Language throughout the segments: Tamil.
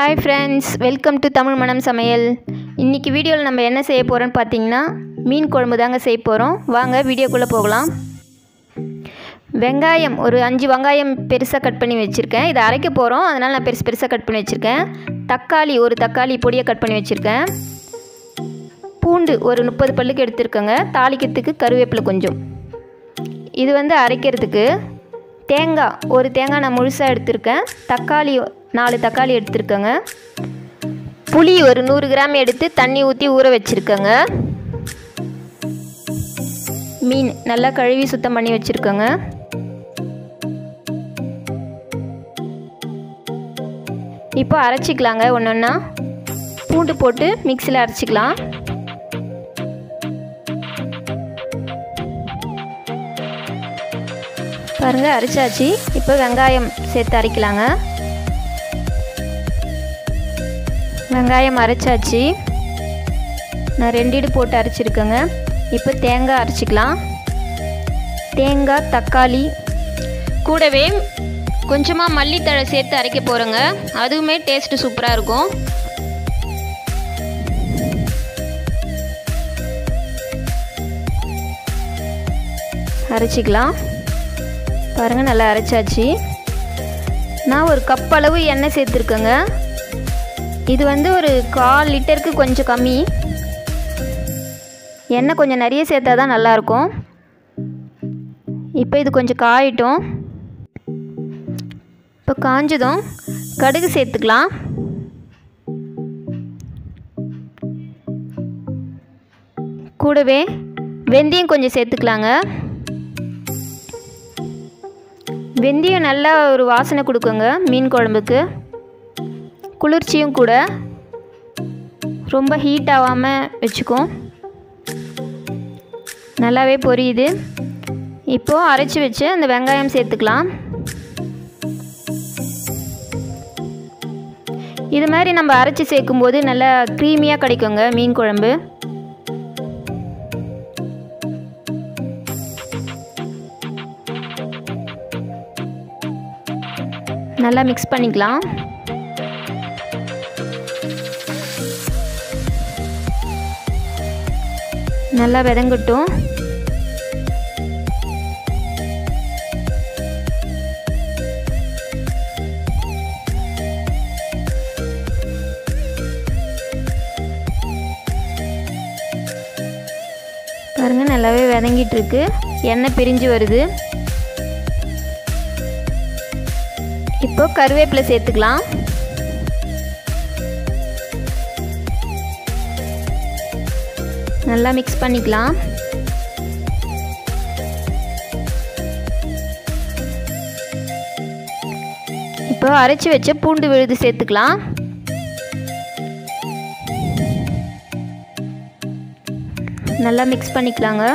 hi friends welcome to Tamil மனம் சமையல் இன்றைக்கி வீடியோவில் நம்ம என்ன செய்ய போகிறோன்னு பார்த்தீங்கன்னா மீன் குழம்பு தாங்க செய்ய போகிறோம் வாங்க வீடியோக்குள்ளே போகலாம் வெங்காயம் ஒரு அஞ்சு வெங்காயம் பெருசாக கட் பண்ணி வச்சுருக்கேன் இதை அரைக்க போகிறோம் அதனால் நான் பெருசு பெருசாக கட் பண்ணி வச்சுருக்கேன் தக்காளி ஒரு தக்காளி பொடியை கட் பண்ணி வச்சுருக்கேன் பூண்டு ஒரு முப்பது பல்லுக்கு எடுத்துருக்கேங்க தாளிக்கிறதுக்கு கருவேப்பிலை கொஞ்சம் இது வந்து அரைக்கிறதுக்கு தேங்காய் ஒரு தேங்காய் நான் முழுசாக எடுத்திருக்கேன் தக்காளி நாலு தக்காளி எடுத்திருக்கேங்க புளி ஒரு நூறு கிராம் எடுத்து தண்ணி ஊற்றி ஊற வச்சுருக்கேங்க மீன் நல்லா கழுவி சுத்தம் பண்ணி வச்சுருக்கேங்க இப்போ அரைச்சிக்கலாங்க ஒன்று ஒன்றா பூண்டு போட்டு மிக்சியில் அரைச்சிக்கலாம் பாருங்கள் அரைச்சாச்சு இப்போ வெங்காயம் சேர்த்து அரைக்கலாங்க வெங்காயம் அரைச்சாச்சு நான் ரெண்டு இடு போட்டு அரைச்சிருக்கேங்க இப்போ தேங்காய் அரைச்சிக்கலாம் தேங்காய் தக்காளி கூடவே கொஞ்சமாக மல்லித்தழை சேர்த்து அரைக்க போகிறேங்க அதுவுமே டேஸ்ட்டு சூப்பராக இருக்கும் அரைச்சிக்கலாம் பாருங்கள் நல்லா அரைச்சாச்சு நான் ஒரு கப் அளவு எண்ணெய் சேர்த்துருக்கேங்க இது வந்து ஒரு கால் லிட்டருக்கு கொஞ்சம் கம்மி எண்ணெய் கொஞ்சம் நிறைய சேர்த்தா தான் நல்லாயிருக்கும் இப்போ இது கொஞ்சம் காயிட்டும் இப்போ காஞ்சதும் கடுகு சேர்த்துக்கலாம் கூடவே வெந்தயம் கொஞ்சம் சேர்த்துக்கலாங்க வெந்தயம் நல்லா ஒரு வாசனை கொடுக்குங்க மீன் குழம்புக்கு குளிர்ச்சியும் கூட ரொம்ப ஹீட் ஆகாமல் வச்சுக்கும் நல்லாவே பொரியுது இப்போது அரைச்சி வச்சு அந்த வெங்காயம் சேர்த்துக்கலாம் இது மாதிரி நம்ம அரைச்சி சேர்க்கும்போது நல்லா க்ரீமியாக கிடைக்குங்க மீன் குழம்பு நல்லா மிக்ஸ் பண்ணிக்கலாம் நல்லா விதங்கட்டும் பாருங்கள் நல்லாவே விதங்கிட்டு இருக்கு எண்ணெய் பிரிஞ்சு வருது இப்போ கருவேப்பிலை சேர்த்துக்கலாம் நல்லா மிக்ஸ் பண்ணிக்கலாம் இப்போ அரைச்சி வச்ச பூண்டு விழுது சேர்த்துக்கலாம் நல்லா மிக்ஸ் பண்ணிக்கலாங்க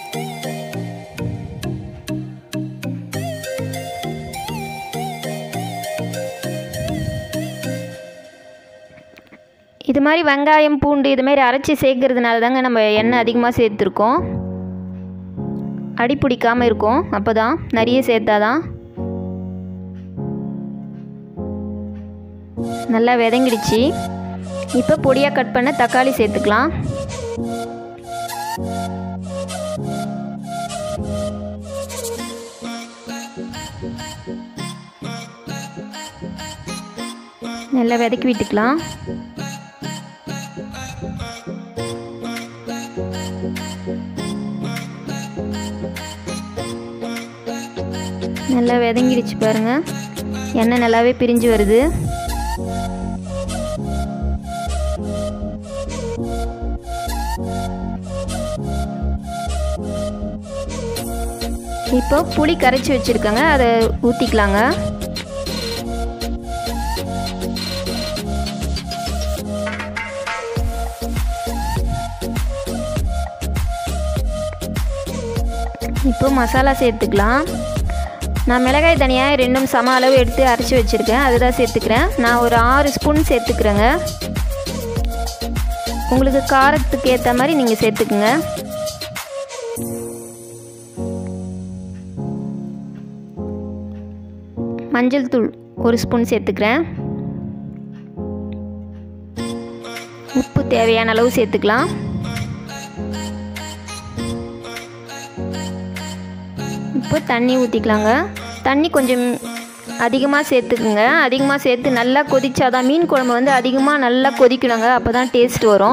இது மாதிரி வெங்காயம் பூண்டு இது மாதிரி அரைச்சி சேர்க்கறதுனால தாங்க நம்ம எண்ணெய் அதிகமாக சேர்த்துருக்கோம் அடி பிடிக்காமல் இருக்கும் அப்போ தான் நிறைய சேர்த்தாதான் நல்லா விதங்கிடுச்சு இப்போ பொடியாக கட் பண்ண தக்காளி சேர்த்துக்கலாம் நல்லா விதக்கி விட்டுக்கலாம் நல்லா விதங்கிடுச்சு பாருங்க எண்ணெய் நல்லாவே பிரிஞ்சு வருது இப்போ புளி கரைச்சி வச்சுருக்கேங்க அதை ஊற்றிக்கலாங்க இப்போ மசாலா சேர்த்துக்கலாம் நான் மிளகாய் தனியாக ரெண்டும் சம அளவு எடுத்து அரைச்சி வச்சுருக்கேன் அதுதான் சேர்த்துக்கிறேன் நான் ஒரு ஆறு ஸ்பூன் சேர்த்துக்கிறேங்க உங்களுக்கு காரத்துக்கு ஏற்ற மாதிரி நீங்கள் சேர்த்துக்குங்க மஞ்சள் தூள் ஒரு ஸ்பூன் சேர்த்துக்கிறேன் தேவையான அளவு சேர்த்துக்கலாம் இப்போ தண்ணி ஊற்றிக்கலாங்க தண்ணி கொஞ்சம் அதிகமாக சேர்த்துக்குங்க அதிகமாக சேர்த்து நல்லா கொதிச்சாதான் மீன் குழம்பு வந்து அதிகமாக நல்லா கொதிக்கணுங்க அப்போ தான் டேஸ்ட் வரும்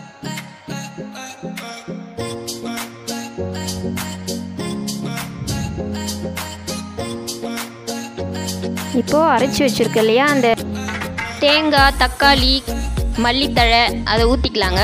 இப்போது அரைச்சி வச்சுருக்க இல்லையா அந்த தேங்காய் தக்காளி மல்லித்தழை அதை ஊற்றிக்கலாங்க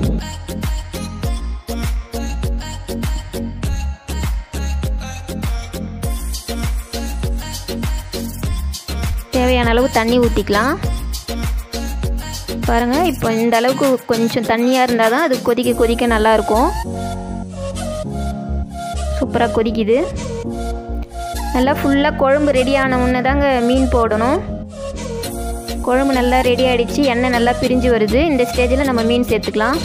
தேவையான அளவு தண்ணி ஊற்றிக்கலாம் பாருங்கள் இப்போ இந்த அளவுக்கு கொஞ்சம் தண்ணியாக இருந்தால் தான் அது கொதிக்க கொதிக்க நல்லாயிருக்கும் சூப்பராக கொதிக்குது நல்லா ஃபுல்லாக குழம்பு ரெடி ஆன உடனே தாங்க மீன் போடணும் குழம்பு நல்லா ரெடி ஆகிடுச்சு எண்ணெய் நல்லா பிரிஞ்சு வருது இந்த ஸ்டேஜில் நம்ம மீன் சேர்த்துக்கலாம்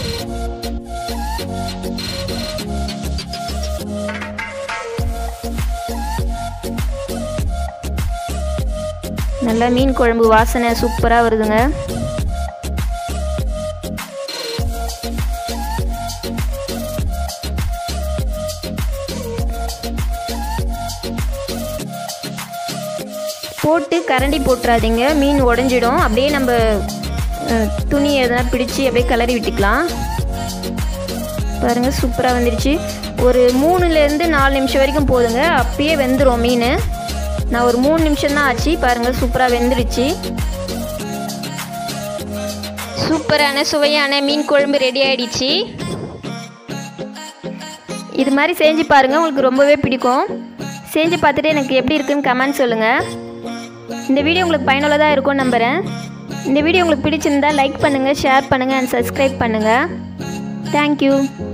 நல்லா மீன் குழம்பு வாசனை சூப்பராக வருதுங்க போட்டு கரண்டி போட்டுறாதீங்க மீன் உடஞ்சிடும் அப்படியே நம்ம அஹ், துணி எதனா பிடிச்சி அப்படியே கிளறி விட்டுக்கலாம் பாருங்கள் சூப்பராக வந்துருச்சு ஒரு மூணுலேருந்து நாலு நிமிஷம் வரைக்கும் போதுங்க அப்பயே வெந்துடும் மீன் நான் ஒரு மூணு நிமிஷம் தான் ஆச்சு பாருங்கள் சூப்பராக வெந்துடுச்சு சூப்பரான சுவையான மீன் குழம்பு ரெடி ஆயிடுச்சு இது மாதிரி செஞ்சு பாருங்கள் உங்களுக்கு ரொம்பவே பிடிக்கும் செஞ்சு பார்த்துட்டு எனக்கு எப்படி இருக்குன்னு கமெண்ட் சொல்லுங்கள் இந்த வீடியோ உங்களுக்கு பயனுள்ளதாக இருக்கும்னு நம்புகிறேன் இந்த வீடியோ உங்களுக்கு பிடிச்சிருந்தா லைக் பண்ணுங்கள் ஷேர் பண்ணுங்கள் அண்ட் சப்ஸ்கிரைப் பண்ணுங்கள் தேங்க்யூ